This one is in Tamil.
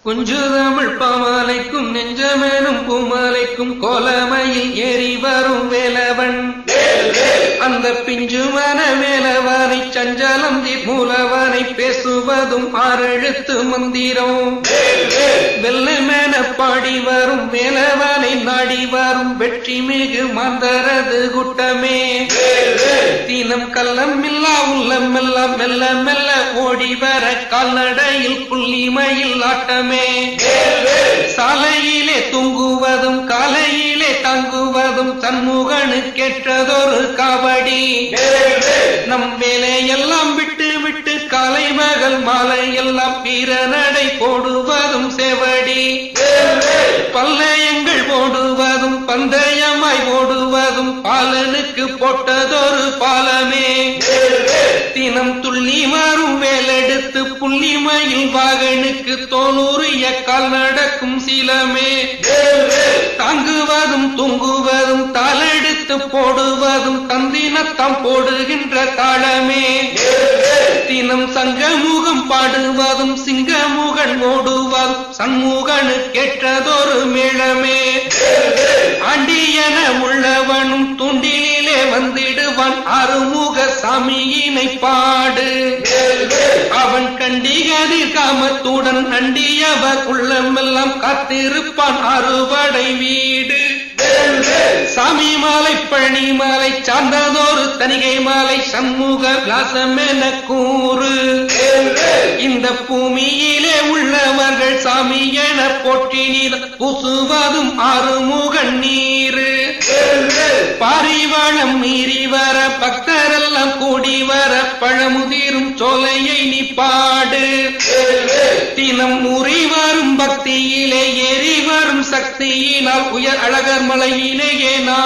குஞ்சு தமிழ் பாமாலைக்கும் நெஞ்சமேனும் பூமாலைக்கும் கோலமையில் ஏறி வரும் வேலவன் அந்த பிஞ்சு மன வேலவனை சஞ்சலம் மூலவனை பேசுவதும் ஆறெழுத்து மந்திரம் வெள்ளமென பாடி வரும் வேலவனை நாடி வரும் வெற்றி மிகு மந்தரது குட்டமே தீனம் கள்ளம் இல்லா உள்ளம் எல்லாம் மெல்ல மெல்ல ஓடி வர கால்நடையில் புள்ளிமையில் ஆட்டமே சாலையிலே தூங்குவதும் காலையிலே தங்குவதும் தன்முகனு கெட்டதொரு காவடி நம் வேலையெல்லாம் விட்டு விட்டு காலை மகள் மாலை எல்லாம் வீர நடை போடுவதும் செவடி பல்லயங்கள் ஓடுவதும் பந்தயமாய் ஓடுவதும் பாலனுக்கு போட்டதொரு பாலமே தினம் துள்ளி மாறும் வேலெடுத்து புள்ளிமையில் வாகனுக்கு தோலுரிய கால் நடக்கும் சிலமே தாங்குவதும் தூங்குவதும் தாளெடுத்து போடுவதும் தந்தினத்தாம் போடுகின்ற தாளமே தினம் சங்கமுகம் பாடுவதும் சிங்கமுகன் ஓடுவதும் சண்முகனு கேட்டதொரு மேளமே ஆண்டியன உள்ளவனும் துண்டிலே வந்திடுவான் அருமுக சாமியினை பாடு அவன் கண்டிகதிர் காமத்துடன் நண்டியவர் உள்ளமெல்லாம் காத்திருப்பான் அறுபடை வீடு சாமி மாலை பழனி மாலை சார்ந்ததொரு தனிகை மாலை சண்முக விலாசம் என கூறு இந்த பூமியிலே உள்ளவர்கள் சாமி என போற்றி நீர் பூசுவதும் ஆறுமுகன் நீரு பாரிவாளம் மீறி வர பக்தரெல்லாம் கூடி வர பழமுதிரும் சோலையை நீ பாடு தினம் உரி வரும் பக்தியிலே ஏறி வரும் சக்தியினால் உயர் அழகர் மலையிலேயே நான்